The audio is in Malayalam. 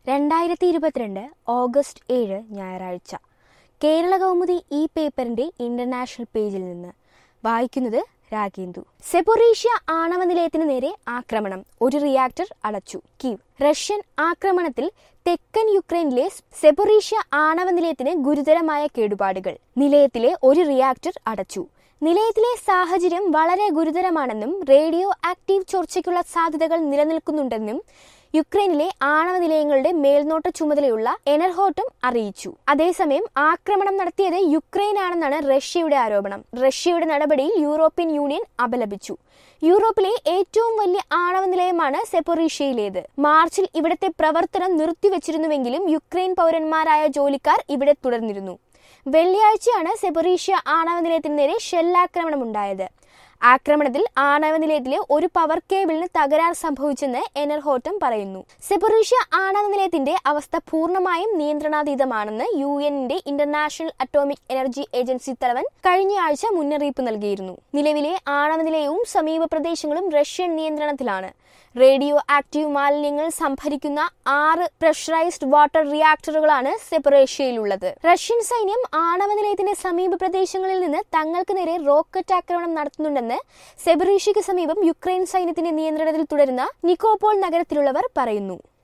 രണ്ടായിരത്തി ഇരുപത്തിരണ്ട് ഓഗസ്റ്റ് ഏഴ് ഞായറാഴ്ച കേരള കൗമുദി ഈ പേപ്പറിന്റെ ഇന്റർനാഷണൽ പേജിൽ നിന്ന് വായിക്കുന്നത് രാഗേന്ദു സെബൊറീഷ്യ ആണവ നിലയത്തിന് നേരെ ആക്രമണം ഒരു റിയാക്ടർ അടച്ചു കീവ് റഷ്യൻ ആക്രമണത്തിൽ തെക്കൻ യുക്രൈനിലെ സെബൊറീഷ്യ ആണവ നിലയത്തിന് ഗുരുതരമായ കേടുപാടുകൾ നിലയത്തിലെ ഒരു റിയാക്ടർ അടച്ചു നിലയത്തിലെ സാഹചര്യം വളരെ ഗുരുതരമാണെന്നും റേഡിയോ ആക്റ്റീവ് ചോർച്ചയ്ക്കുള്ള സാധ്യതകൾ നിലനിൽക്കുന്നുണ്ടെന്നും യുക്രൈനിലെ ആണവ നിലയങ്ങളുടെ മേൽനോട്ട ചുമതലയുള്ള എനർഹോട്ടും അറിയിച്ചു അതേസമയം ആക്രമണം നടത്തിയത് യുക്രൈനാണെന്നാണ് റഷ്യയുടെ ആരോപണം റഷ്യയുടെ നടപടിയിൽ യൂറോപ്യൻ യൂണിയൻ അപലപിച്ചു യൂറോപ്പിലെ ഏറ്റവും വലിയ ആണവ നിലയമാണ് സെപ്പൊറീഷ്യയിലേത് മാർച്ചിൽ ഇവിടത്തെ പ്രവർത്തനം നിർത്തിവെച്ചിരുന്നുവെങ്കിലും യുക്രൈൻ പൗരന്മാരായ ജോലിക്കാർ ഇവിടെ തുടർന്നിരുന്നു വെള്ളിയാഴ്ചയാണ് സെബൊറീഷ്യ ആണവ നിലയത്തിന് നേരെ ഷെല്ലാക്രമണം ഉണ്ടായത് ആക്രമണത്തിൽ ആണവ നിലയത്തിലെ ഒരു പവർ കേബിളിന് തകരാർ സംഭവിച്ചെന്ന് എനർഹോട്ടം പറയുന്നു സെബൊറീഷ്യ ആണവ നിലയത്തിന്റെ അവസ്ഥ പൂർണ്ണമായും നിയന്ത്രണാതീതമാണെന്ന് യു എന്നിന്റെ ഇന്റർനാഷണൽ അറ്റോമിക് എനർജി ഏജൻസി തലവൻ കഴിഞ്ഞയാഴ്ച മുന്നറിയിപ്പ് നൽകിയിരുന്നു നിലവിലെ ആണവ നിലയവും സമീപ പ്രദേശങ്ങളും റഷ്യൻ നിയന്ത്രണത്തിലാണ് റേഡിയോ ആക്റ്റീവ് മാലിന്യങ്ങൾ സംഭരിക്കുന്ന ആറ് പ്രഷറൈസ്ഡ് വാട്ടർ റിയാക്ടറുകളാണ് സെപ്പറേഷ്യയിലുള്ളത് റഷ്യൻ സൈന്യം ആണവ നിലയത്തിന്റെ സമീപ പ്രദേശങ്ങളിൽ നിന്ന് തങ്ങൾക്ക് നേരെ റോക്കറ്റ് ആക്രമണം നടത്തുന്നുണ്ടെന്ന് സെബറീഷ്യയ്ക്ക് സമീപം യുക്രൈൻ സൈന്യത്തിന്റെ നിയന്ത്രണത്തിൽ തുടരുന്ന നിക്കോപോൾ നഗരത്തിലുള്ളവർ പറയുന്നു